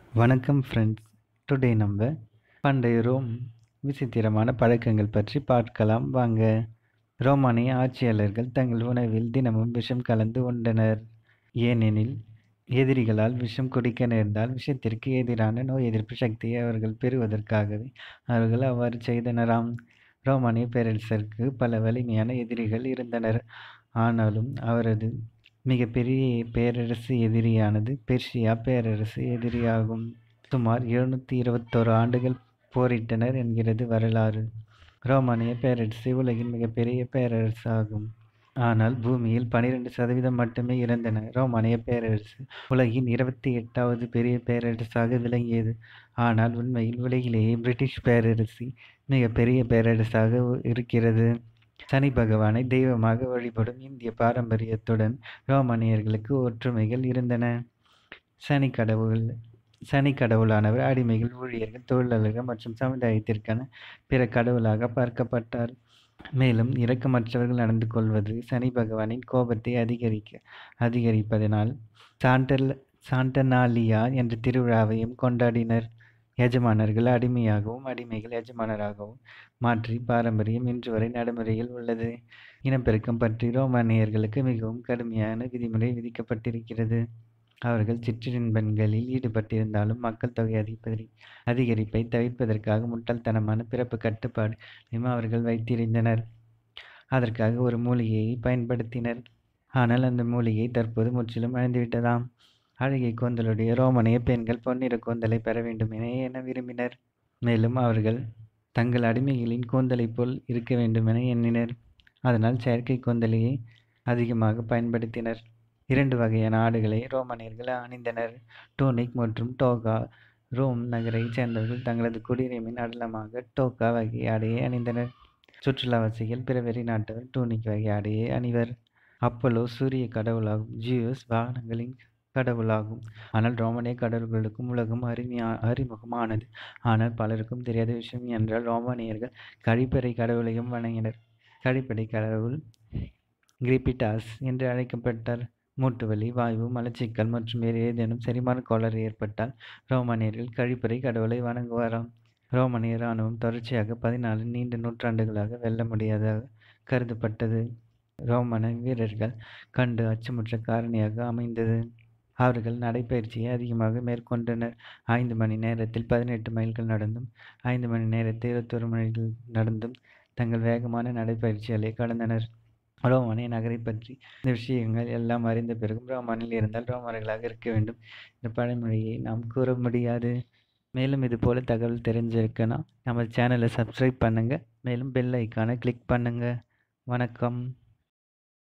வணக்கம் friends today நம்ம பண்டைய ரோம் விசித்திரமான பழக்கங்கள் பற்றி பார்க்கலாம் வாங்க ரோமானிய ஆட்சியாளர்கள் தங்கள் உணவில் தினமும் விஷம் கலந்து உண்டனர் ஏனெனில் எதிரிகளால் விஷம் குடிக்க நேர்ந்தால் விஷத்திற்கு எதிரான நோய் எதிர்ப்பு சக்தியை அவர்கள் பெறுவதற்காகவே அவர்கள் அவ்வாறு செய்தனராம் ரோமானிய பேரரசருக்கு பல வலிமையான எதிரிகள் இருந்தனர் ஆனாலும் அவரது மிகப்பெரிய பேரரசு எதிரியானது பெர்ஷியா பேரரசு எதிரியாகும் சுமார் எழுநூற்றி இருபத்தோரு ஆண்டுகள் போரிட்டனர் என்கிறது வரலாறு ரோமானிய பேரரசு உலகின் மிகப்பெரிய பேரரசு ஆகும் ஆனால் பூமியில் பனிரெண்டு சதவீதம் மட்டுமே இருந்தன ரோமானிய பேரரசு உலகின் இருபத்தி எட்டாவது பெரிய பேரரசாக விளங்கியது ஆனால் உண்மையில் உலகிலேயே பிரிட்டிஷ் பேரரசு மிகப்பெரிய பேரரசாக இருக்கிறது சனி பகவானை தெய்வமாக வழிபடும் இந்திய பாரம்பரியத்துடன் ரோமானியர்களுக்கு ஒற்றுமைகள் இருந்தன சனி கடவுள் சனி கடவுளானவர் அடிமைகள் ஊழியர்கள் தொழிலாளர்கள் மற்றும் சமுதாயத்திற்கான பிற கடவுளாக பார்க்கப்பட்டார் மேலும் இரக்கமற்றவர்கள் நடந்து கொள்வது சனி பகவானின் கோபத்தை அதிகரிக்க அதிகரிப்பதனால் சாண்டல் சாண்டனாலியா என்ற திருவிழாவையும் கொண்டாடினர் எஜமானர்கள் அடிமையாகவும் அடிமைகள் எஜமானராகவும் மாற்றி பாரம்பரியம் இன்று வரை நடைமுறையில் உள்ளது இனப்பெருக்கம் பற்றி ரோமானியர்களுக்கு மிகவும் கடுமையான விதிமுறை விதிக்கப்பட்டிருக்கிறது அவர்கள் சிற்றின்பங்களில் ஈடுபட்டிருந்தாலும் மக்கள் தொகை அதிகரி அதிகரிப்பை தவிர்ப்பதற்காக முட்டாள்தனமான பிறப்பு கட்டுப்பாடையும் அவர்கள் வைத்திருந்தனர் அதற்காக ஒரு மூலிகையை பயன்படுத்தினர் ஆனால் அந்த மூலிகை தற்போது முற்றிலும் அழிந்துவிட்டதாம் அழகிய கூந்தலுடைய ரோமானிய பெண்கள் பொன்னிற கூந்தலை பெற வேண்டும் என என விரும்பினர் மேலும் அவர்கள் தங்கள் அடிமைகளின் கூந்தலைப் போல் இருக்க வேண்டும் என எண்ணினர் அதனால் செயற்கை கூந்தலையை அதிகமாக பயன்படுத்தினர் இரண்டு வகையான ஆடுகளை ரோமானியர்கள் அணிந்தனர் டூனிக் மற்றும் டோகா ரோம் நகரைச் சேர்ந்தவர்கள் தங்களது குடியுரிமையின் அடலமாக டோக்கா வகை ஆடையை அணிந்தனர் சுற்றுலாவாசிகள் பிற வெளிநாட்டவர் டூனிக் வகை ஆடையை அணிவர் அப்போலோ சூரிய கடவுளாகும் ஜியூஸ் வாகனங்களின் கடவுளாகும் ஆனால் ரோமானிய கடவுள்களுக்கும் உலகம் அருமையா அறிமுகமானது ஆனால் பலருக்கும் தெரியாத விஷயம் என்றால் ரோமானியர்கள் கழிப்பறை கடவுளையும் வணங்கினர் கழிப்பறை கடவுள் கிரிபிட்டாஸ் என்று அழைக்கப்பட்டார் மூட்டுவலி வாய்வு மலச்சிக்கல் மற்றும் வேறு ஏதேனும் செரிமான கோளாறு ஏற்பட்டால் ரோமானியர்கள் கழிப்பறை கடவுளை வணங்குவாராம் ரோமானிய இராணுவம் தொடர்ச்சியாக பதினாலு நீண்ட நூற்றாண்டுகளாக வெல்ல முடியாதாக கருதப்பட்டது ரோமன வீரர்கள் கண்டு அச்சமுற்ற காரணியாக அமைந்தது அவர்கள் நடைப்பயிற்சியை அதிகமாக மேற்கொண்டனர் ஐந்து மணி நேரத்தில் பதினெட்டு மைல்கள் நடந்தும் ஐந்து மணி நேரத்தில் இருபத்தொரு மைல்கள் நடந்தும் தங்கள் வேகமான நடைப்பயிற்சிகளை கடந்தனர் ரோமானிய நகரை பற்றி இந்த விஷயங்கள் எல்லாம் அறிந்த பிறகும் ரோமானில் இருந்தால் ரோமானியர்களாக இருக்க வேண்டும் இந்த பழமொழியை நாம் கூற முடியாது மேலும் இது போல தகவல் தெரிஞ்சிருக்குன்னா நம்ம சேனலை சப்ஸ்கிரைப் பண்ணுங்கள் மேலும் பெல் ஐக்கானை கிளிக் பண்ணுங்கள் வணக்கம்